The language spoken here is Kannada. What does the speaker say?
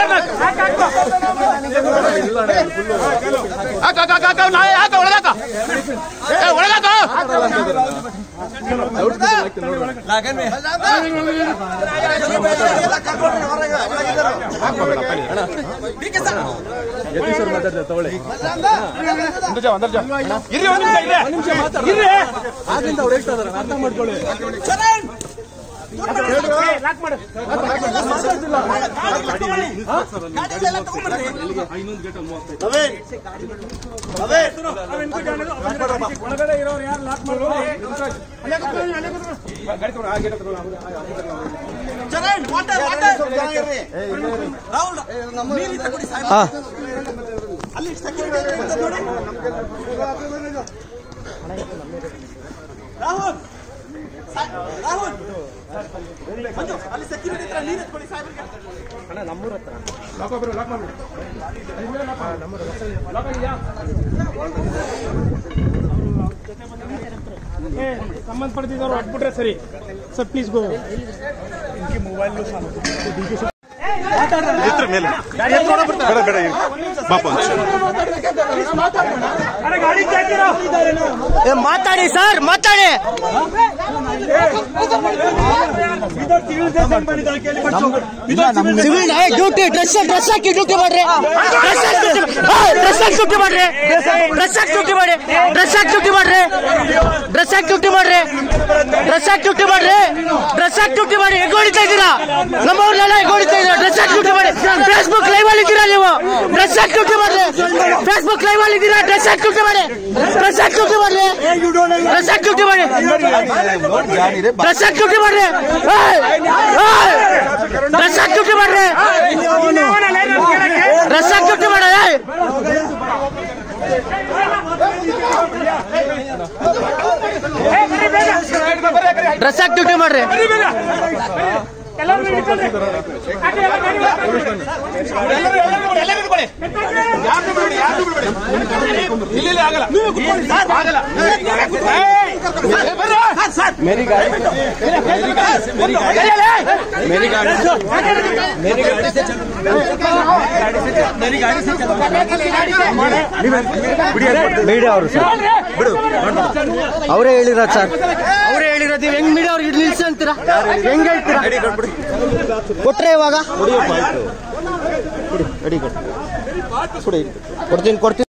ಹಾಕ ಹಾಕ ಹಾಕ ನಾಳೆ ಹಾಕ ಒಳಗಾಕ ಏ ಒಳಗಾಕ ಇರ್ರಿ ಒಂದ್ ನಿಮಿಷ ಇರ್ರಿ ಇರ್ರಿ ಆಗ್ಲಿಂದ ಅವ್ರು ಹೇಳ್ತಾ ಇದಾರೆ ಅರ್ಥ ಮಾಡ್ಕೊಳ್ಳಿ ಸಂಬಂಧಪಟ್ಟಿದ್ದವರು ಹೊಟ್ಬಿಟ್ರೆ ಸರಿ ಸರ್ ಪ್ಲೀಸ್ ಗೋ ಮೇಲೆ ಬೇಡ ಬೇಡ ಇರಿ. ಬಾಪ ಮಾತಾಡಿ ಸರ್ ಮಾತಾಡಿ ಸಿವಿಲ್ ಡ್ಯೂಟಿ ಡ್ರೆಸ್ ಡ್ರೆಸ್ ಹಾಕಿ ಡ್ಯೂಟಿ ಮಾಡ್ರಿ ಡ್ರೆಸ್ ಹಾಕಿ ಡ್ಯೂಟಿ ಮಾಡ್ರಿ ಡ್ರೆಸ್ ಹಾಕಿ ಡ್ಯೂಟಿ ಮಾಡಿ ಡ್ರೆಸ್ ಹಾಕಿ ಡ್ಯೂಟಿ ಮಾಡ್ರಿ ಡ್ರೆಸ್ ಹಾಕಿ ಡ್ಯೂಟಿ ಮಾಡ್ರಿ ಡ್ರೆಸ್ ಹಾಕಿ ಡ್ಯೂಟಿ ಮಾಡ್ರಿ ಡ್ರೆಸ್ ಹಾಕಿ ಡ್ಯೂಟಿ ಮಾಡಿ ಹೆಗ್ ಹೊಡಿತಾ ಇದ್ದೀರಾ ನಮ್ಮವ್ರನ್ನೆಲ್ಲ ಹೆಗ್ ಹೊಡಿತಾ ಇದ್ದೀರಾ ಡ್ರೆಸ್ ಹಾಕಿ ಡ್ಯೂಟಿ ಮಾಡಿ ಫೇಸ್ಬುಕ್ ಲೈವ್ ಅಲ್ಲಿ ಇದ್ದೀರಾ ನೀವು ಡ್ರೆಸ್ ಹಾಕಿ ಡ್ಯೂಟಿ ಮಾಡ್ರಿ ಫೇಸ್ಬುಕ್ ಲೈವ್ ಅಲ್ಲಿ ಇದ್ದೀರಾ ಡ್ರೆಸ್ ಹಾಕಿ ಡ್ಯೂಟಿ ಮಾಡಿ ಡ್ರೆಸ್ ಹಾಕಿ ಡ್ಯೂಟಿ ಮಾಡ್ರಿ ಡ್ರೆಸ್ ಹಾಕಿ ಡ್ಯೂಟಿ ಮಾಡಿ ಡ್ರೆಸ್ ಹಾಕಿ ಡ್ಯೂಟಿ ಮಾಡ್ರಿ ಡ್ರೆಸ್ ಹಾಕಿ ಡ್ಯೂಟಿ ಮಾಡ್ರಿ ಡ್ರೆಸ್ ಹಾಕಿ ಡ್ಯೂಟಿ ಮಾಡಿ ಡ್ರೆಸ್ ಹಾಕಿ ಡ್ಯೂಟಿ ಮಾಡ್ರಿ ಇಲ್ಲಿ ಇಲ್ಲಿ ಆಗಲ್ಲ ಆಗಲ್ಲ ಏ, ಬರ್ರಿ. ಮೇರಿ ಗಾಡಿ ಮೇರಿ ಗಾಡಿ ಮೇರಿ ಗಾಡಿ से चल मेरी गाड़ी से चल ಮೀಡಿಯಾ ಅವರು ಸರ್ ಅವರೇ ಹೇಳಿರೋದು ಸರ್ ಅವರೇ ಹೇಳಿರೋದು ನೀವು ಹೆಂಗ್ ಮೀಡಿಯಾ ಅವ್ರಿಗೆ ನಿಲ್ಸಿ ಅಂತೀರಾ ಹೆಂಗ್ ಹೇಳ್ತೀರಾ ಕೊಟ್ರೆ ಇವಾಗ ಕೊಡ್ತೀನಿ ಕೊಡ್ತೀನಿ